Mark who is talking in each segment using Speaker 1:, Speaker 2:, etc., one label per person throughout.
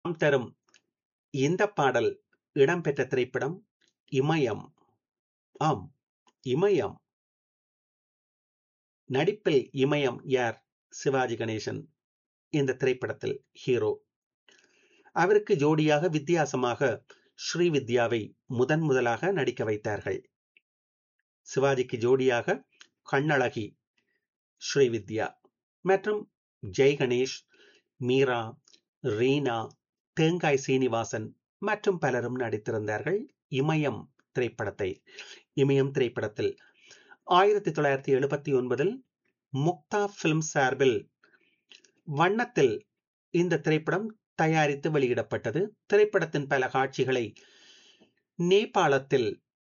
Speaker 1: தரும் இந்த பாடல் இடம்பெற்ற திரைப்படம் இமயம் ஆம் இமயம் நடிப்பில் இமயம் யார் சிவாஜி கணேசன் இந்த திரைப்படத்தில் ஹீரோ அவருக்கு ஜோடியாக வித்தியாசமாக ஸ்ரீவித்யாவை முதன் முதலாக நடிக்க வைத்தார்கள் சிவாஜிக்கு ஜோடியாக கண்ணழகி ஸ்ரீவித்யா மற்றும் ஜெய் கணேஷ் மீரா ரீனா தேங்காய் சீனிவாசன் மற்றும் பலரும் நடித்திருந்தார்கள் இமயம் திரைப்படத்தை இமயம் திரைப்படத்தில் ஆயிரத்தி தொள்ளாயிரத்தி எழுபத்தி ஒன்பதில் முக்தா பிலிம் சார்பில் வண்ணத்தில் இந்த திரைப்படம் தயாரித்து வெளியிடப்பட்டது திரைப்படத்தின் பல காட்சிகளை நேபாளத்தில்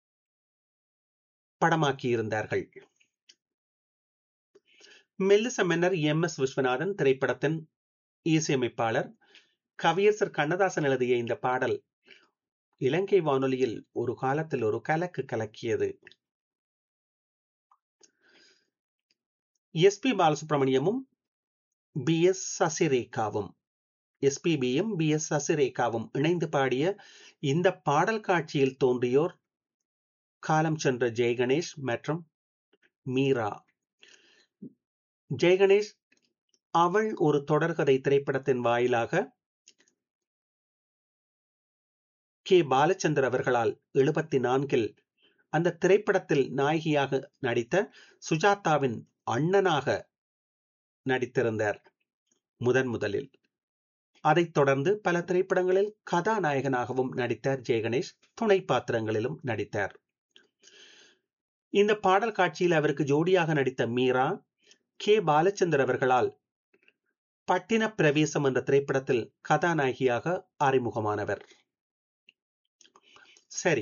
Speaker 1: படமாக்கியிருந்தார்கள் மெல்லிச மன்னர் எம் எஸ் விஸ்வநாதன் திரைப்படத்தின் இசையமைப்பாளர் கவியரசர் கண்ணதாசன் எழுதிய இந்த பாடல் இலங்கை வானொலியில் ஒரு காலத்தில் ஒரு கலக்கு கலக்கியது எஸ் பி பாலசுப்ரமணியமும் பி எஸ் சசிரேகாவும் எஸ்பிபியும் பி எஸ் சசிரேகாவும் இணைந்து பாடிய இந்த பாடல் காட்சியில் தோன்றியோர் காலம் சென்ற ஜெயகணேஷ் மற்றும் மீரா ஜெயகணேஷ் அவள் ஒரு தொடர்கதை திரைப்படத்தின் வாயிலாக கே பாலச்சந்தர் அவர்களால் எழுபத்தி நான்கில் அந்த திரைப்படத்தில் நாயகியாக நடித்த சுஜாதாவின் அண்ணனாக நடித்திருந்தார் முதன் முதலில் அதைத் தொடர்ந்து பல திரைப்படங்களில் கதாநாயகனாகவும் நடித்தார் ஜெயகணேஷ் துணை பாத்திரங்களிலும் நடித்தார் இந்த பாடல் காட்சியில் அவருக்கு ஜோடியாக நடித்த மீரா கே பாலச்சந்தர் அவர்களால் பட்டின பிரவேசம் என்ற திரைப்படத்தில் கதாநாயகியாக அறிமுகமானவர் சரி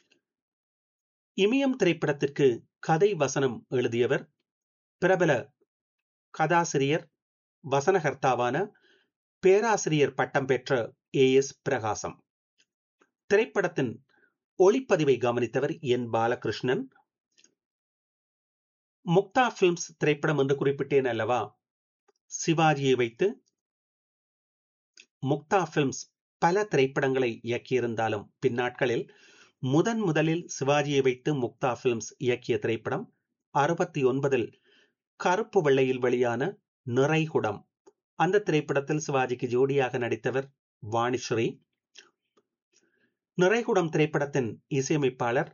Speaker 1: இமயம் திரைப்படத்திற்கு கதை வசனம் எழுதியவர் பிரபல கதாசிரியர் வசனகர்த்தாவான பேராசிரியர் பட்டம் பெற்ற ஏ எஸ் பிரகாசம் திரைப்படத்தின் ஒளிப்பதிவை கவனித்தவர் என் பாலகிருஷ்ணன் முக்தா பிலிம்ஸ் திரைப்படம் என்று குறிப்பிட்டேன் அல்லவா சிவாஜியை வைத்து முக்தா பிலிம்ஸ் பல திரைப்படங்களை இயக்கியிருந்தாலும் பின்னாட்களில் முதன் முதலில் சிவாஜியை வைத்து முக்தா பிலிம்ஸ் இயக்கிய திரைப்படம் அறுபத்தி ஒன்பதில் கருப்பு வெள்ளையில் வெளியான நிறைகுடம் அந்த திரைப்படத்தில் சிவாஜிக்கு ஜோடியாக நடித்தவர் வாணிஸ்ரீ நிறைகுடம் திரைப்படத்தின் இசையமைப்பாளர்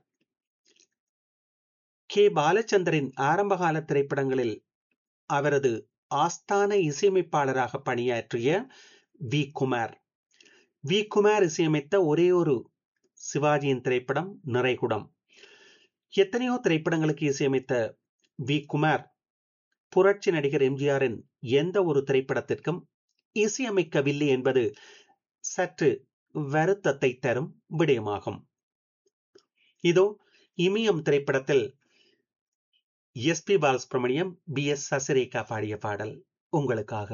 Speaker 1: கே பாலச்சந்தரின் ஆரம்பகால திரைப்படங்களில் அவரது ஆஸ்தான இசையமைப்பாளராக பணியாற்றிய வி குமார் வி குமார் இசையமைத்த ஒரே ஒரு சிவாஜியின் திரைப்படம் நிறைகுடம் எத்தனையோ திரைப்படங்களுக்கு இசையமைத்த வி குமார் புரட்சி நடிகர் எம்ஜிஆரின் எந்த ஒரு திரைப்படத்திற்கும் இசையமைக்கவில்லை என்பது சற்று வருத்தத்தை தரும் விடயமாகும் இதோ இமயம் திரைப்படத்தில் S P Balasubrahmanyam P S Sasirekha பாடிய பாடல் உங்களுக்காக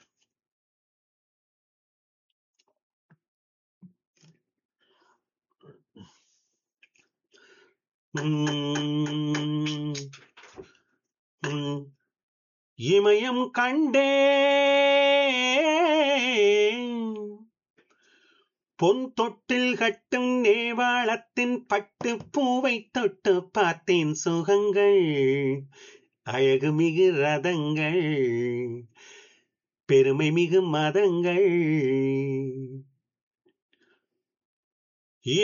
Speaker 1: இமயம் கண்டே பொன் தொட்டில் கட்டும் நேவாளத்தின் பட்டு பூவை தொட்டு பார்த்தேன் சுகங்கள் அழகு மிகு ரதங்கள் பெருமை மிகு மதங்கள்